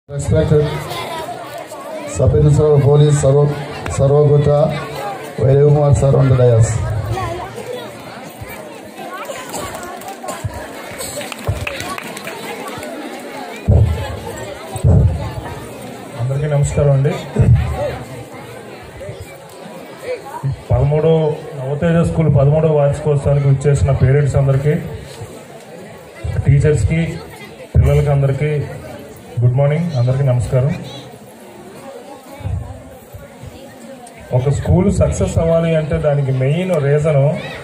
Respected Sub Inspector of Police Sarv- Sarvagota Vaidev sir on the dais. అందరికీ నమస్కారం అండి పదమూడో నవతేజ స్కూల్ పదమూడవ వార్షికోత్సవానికి వచ్చేసిన పేరెంట్స్ అందరికీ టీచర్స్కి పిల్లలకి అందరికీ గుడ్ మార్నింగ్ అందరికీ నమస్కారం ఒక స్కూల్ సక్సెస్ అవ్వాలి అంటే దానికి మెయిన్ రీజను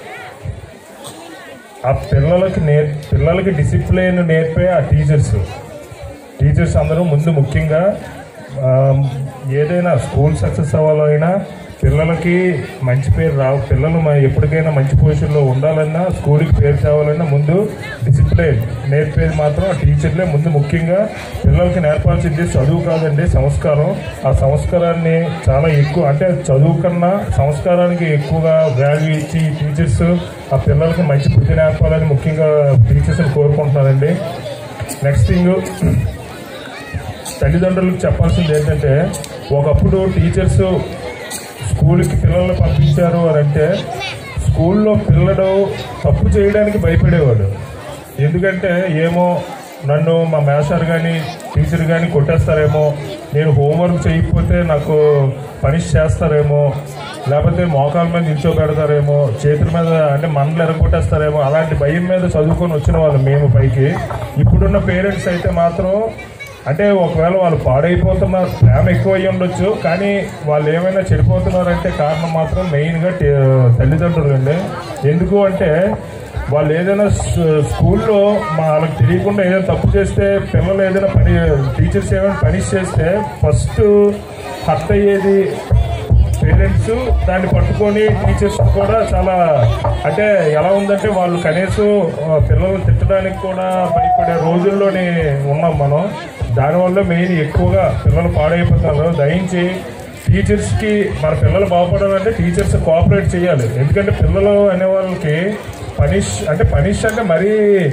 ఆ పిల్లలకి నేర్ పిల్లలకి డిసిప్లిన్ నేర్పే ఆ టీచర్స్ టీచర్స్ అందరూ ముందు ముఖ్యంగా ఆ, ఏదైనా స్కూల్ సక్సెస్ అవ్వాలైనా పిల్లలకి మంచి పేరు రావు పిల్లలు మ- ఎప్పటికైనా మంచి పొజిషన్లో ఉండాలన్నా స్కూల్కి పేరు తేవాలన్నా ముందు డిసిప్లిన్ నేర్పేది మాత్రం ఆ టీచర్లే ముందు ముఖ్యంగా పిల్లలకి నేర్పాల్సింది చదువు కాదండి సంస్కారం ఆ సంస్కారాన్ని చాలా ఎక్కువ అంటే చదువు కన్నా సంస్కారానికి ఎక్కువగా వాల్యూ ఇచ్చి టీచర్స్ ఆ పిల్లలకి మంచి బుద్ధి నేర్పాలని ముఖ్యంగా టీచర్స్ని కోరుకుంటున్నానండి నెక్స్ట్ థింగ్ తల్లిదండ్రులకు చెప్పాల్సింది ఏంటంటే ఒకప్పుడు టీచర్స్ స్కూల్కి పిల్లల్ని పంపించారు అని అంటే స్కూల్లో పిల్లడు తప్పు చేయడానికి భయపడేవాడు ఎందుకంటే ఏమో నన్ను మా మేస్టర్ కానీ టీచర్ కానీ కొట్టేస్తారేమో నేను హోంవర్క్ చేయకపోతే నాకు పనిష్ చేస్తారేమో లేకపోతే మోకాల మీద నిల్చోబెడతారేమో చేతుల మీద అంటే మండలు ఎరగొట్టేస్తారేమో అలాంటి భయం మీద చదువుకొని వచ్చిన వాళ్ళు మేము పైకి ఇప్పుడున్న పేరెంట్స్ అయితే మాత్రం అంటే ఒకవేళ వాళ్ళు పాడైపోతున్నారు ప్రేమ ఎక్కువ అయ్యి ఉండొచ్చు కానీ వాళ్ళు ఏమైనా చెడిపోతున్నారంటే కారణం మాత్రం మెయిన్గా తల్లిదండ్రులు అండి ఎందుకు అంటే వాళ్ళు ఏదైనా స్- స్కూల్లో మా వాళ్ళకి తెలియకుండా ఏదైనా తప్పు చేస్తే పిల్లలు ఏదైనా పని టీచర్స్ ఏమైనా పనిష్ చేస్తే ఫస్ట్ హర్ట్ అయ్యేది పేరెంట్స్ దాన్ని పట్టుకొని టీచర్స్ కూడా చాలా అంటే ఎలా ఉందంటే వాళ్ళు కనీసం ఆ, పిల్లల్ని తిట్టడానికి కూడా భయపడే రోజుల్లోనే ఉన్నాం మనం దానివల్ల మెయిన్ ఎక్కువగా పిల్లలు పాడైపోతున్నారు దయించి టీచర్స్కి మన పిల్లలు బాగుపడాలంటే టీచర్స్ కోఆపరేట్ చేయాలి ఎందుకంటే పిల్లలు అనే వాళ్ళకి పనిష్ అంటే పనిష్ అంటే మరీ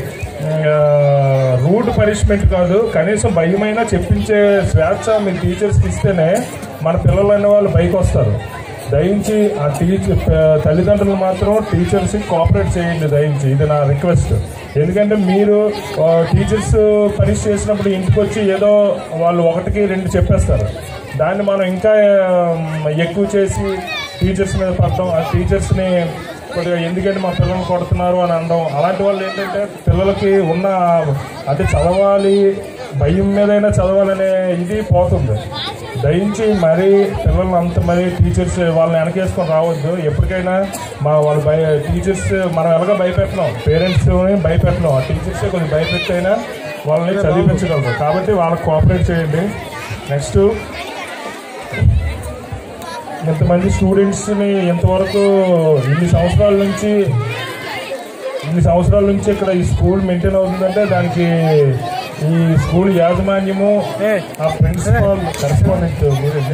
రూట్ పనిష్మెంట్ కాదు కనీసం భయమైనా చెప్పించే స్వేచ్ఛ మీ టీచర్స్కి ఇస్తేనే మన పిల్లలు అనే వాళ్ళు బయటకు వస్తారు దయించి ఆ టీచర్ తల్లిదండ్రులు మాత్రం టీచర్స్ కోఆపరేట్ చేయండి దయించి ఇది నా రిక్వెస్ట్ ఎందుకంటే మీరు ఆ, టీచర్స్ పనిష్ చేసినప్పుడు ఇంటికి వచ్చి ఏదో వాళ్ళు ఒకటికి రెండు చెప్పేస్తారు దాన్ని మనం ఇంకా ఆ, ఎక్కువ చేసి టీచర్స్ మీద పడటం ఆ టీచర్స్ని కొద్దిగా ఎందుకంటే మా పిల్లల్ని కొడుతున్నారు అని అనడం అలాంటి వాళ్ళు ఏంటంటే పిల్లలకి ఉన్న అంటే చదవాలి భయం మీదైనా చదవాలనే ఇది పోతుంది దయించి మరీ పిల్లల్ని అంత మరీ టీచర్స్ వాళ్ళని వెనకేసుకొని రావద్దు ఎప్పటికైనా మా వాళ్ళు భయ టీచర్స్ మనం ఎలాగో భయపెట్టినాం పేరెంట్స్ని భయపెట్టినాం ఆ టీచర్సే కొంచెం భయపెట్టైనా వాళ్ళని చదివించగలరు కాబట్టి వాళ్ళకి కోఆపరేట్ చేయండి నెక్స్ట్ ఇంతమంది స్టూడెంట్స్ని ఇంతవరకు ఇన్ని సంవత్సరాల నుంచి ఇన్ని సంవత్సరాల నుంచి ఇక్కడ ఈ స్కూల్ మెయింటైన్ అవుతుందంటే దానికి ఈ స్కూల్ యాజమాన్యము ఆ ప్రిన్సిపాల్ కరెస్పాండెంట్ మీరండి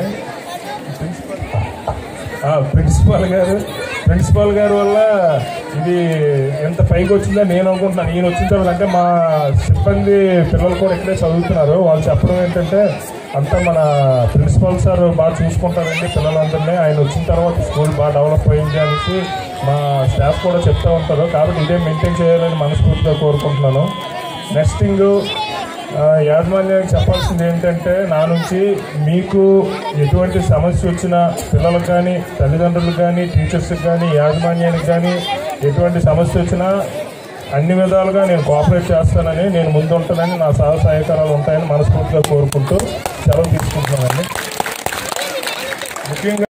ఆ, ప్రిన్సిపాల్ గారు ప్రిన్సిపాల్ గారి వల్ల ఇది ఎంత పైకి వచ్చిందని నేను అనుకుంటున్నాను నేను వచ్చిన తర్వాత అంటే మా సిబ్బంది పిల్లలు కూడా ఇక్కడే చదువుతున్నారు వాళ్ళు చెప్పడం ఏంటంటే అంతా మన ప్రిన్సిపాల్ సార్ బాగా చూసుకుంటారండి పిల్లలందరినీ ఆయన వచ్చిన తర్వాత స్కూల్ బాగా డెవలప్ అయింది అనేసి మా స్టాఫ్ కూడా చెప్తూ ఉంటారు కాబట్టి ఇదే మెయింటైన్ చేయాలని మనస్ఫూర్తిగా కోరుకుంటున్నాను నెక్స్ట్ థింగ్ ఆ, యాజమాన్యానికి చెప్పాల్సింది ఏంటంటే నా నుంచి మీకు ఎటువంటి సమస్య వచ్చినా పిల్లలకు కానీ తల్లిదండ్రులకు కానీ టీచర్స్కి కానీ యాజమాన్యానికి కానీ ఎటువంటి సమస్య వచ్చినా అన్ని విధాలుగా నేను కోఆపరేట్ చేస్తానని నేను ముందు ఉంటానని నా సహ సహకారాలు ఉంటాయని మనస్ఫూర్తిగా కోరుకుంటూ సెలవు తీసుకుంటున్నానండి ముఖ్యంగా